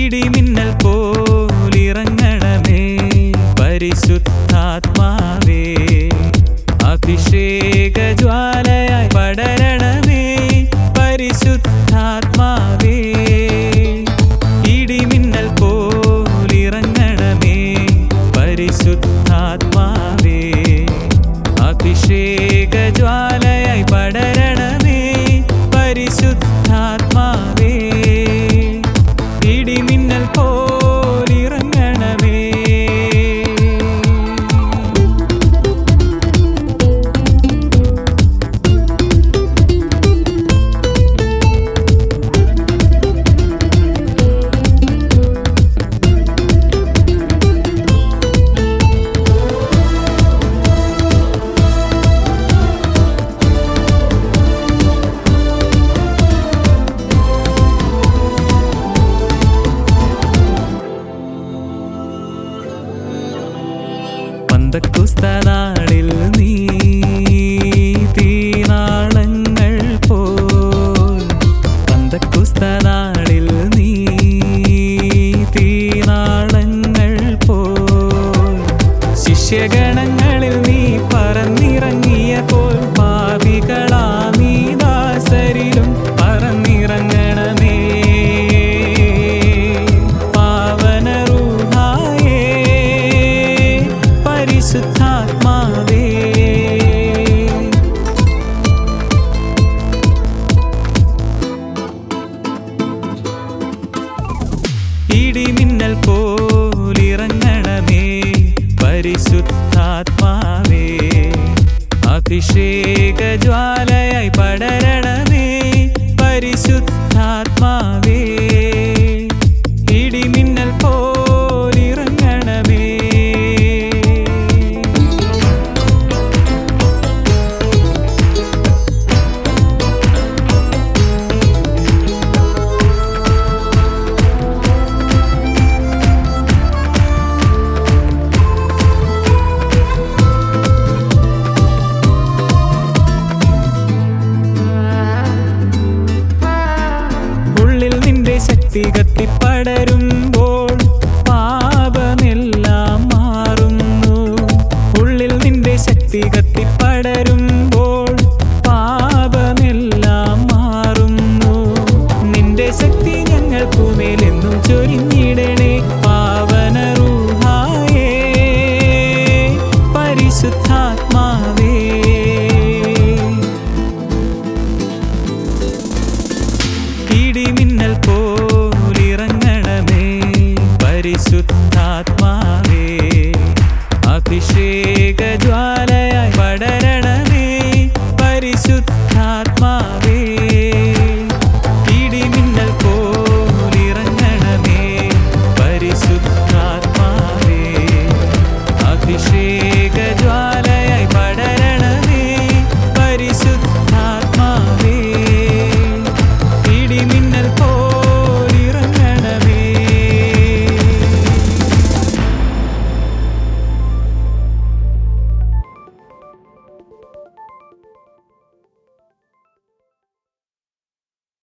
ഇടിമിന്നൽ പോലിറങ്ങണമേ പരിശുദ്ധാത്മാവേ അഭിഷേക ജ്വാലയായി പടരണമേ പരിശുദ്ധാത്മാവേ ഇടിമിന്നൽ പോലിറങ്ങണമേ പരിശുദ്ധാത്മാവേ അഭിഷേക ജ്വാലയായി പടരണമേ പരിശുദ്ധാത്മാവേ ഇടിമിന്നൽ പോലിറങ്ങണമേ പന്തക്കുസ്തനാളിൽ നീ തീനാളങ്ങൾ പോൽ പന്തക്കുസ്തനാളിൽ നീ തീനാളങ്ങൾ പോൽ ശിഷ്യഗണങ്ങളിൽ നീ പറന്നിറങ്ങിയപ്പോൾ പാപികളാ നീ ദാസരിലും പറന്നിറങ്ങണമേ പാവനറുഹായേ പരിശുദ്ധാത്മാവേ ഇടിമിന്നൽ പോലിറങ്ങണമേ പരിശുദ്ധാത്മാവേ അഭിഷേക ജ്വാലയായി പടരണമേ പരിശുദ്ധാത്മാവേ ഇടിമിന്നൽ പോലിറങ്ങണമേ ഉള്ളിൽ നിന്റെ ശക്തി കത്തിപ്പടരുമ്പോൾ പാപമെല്ലാം മാറുന്നു ഉള്ളിൽ നിന്റെ ശക്തി കത്തിപ്പടരുമ്പോൾ പാപമെല്ലാം മാറുന്നു നിന്റെ ശക്തി ഞങ്ങൾക്കുമേലെന്നും ചൊരിഞ്ഞിടണേ പാവനറുഹായേ പരിശുദ്ധാത്മാവേ ഇടിമിന്നൽ പോ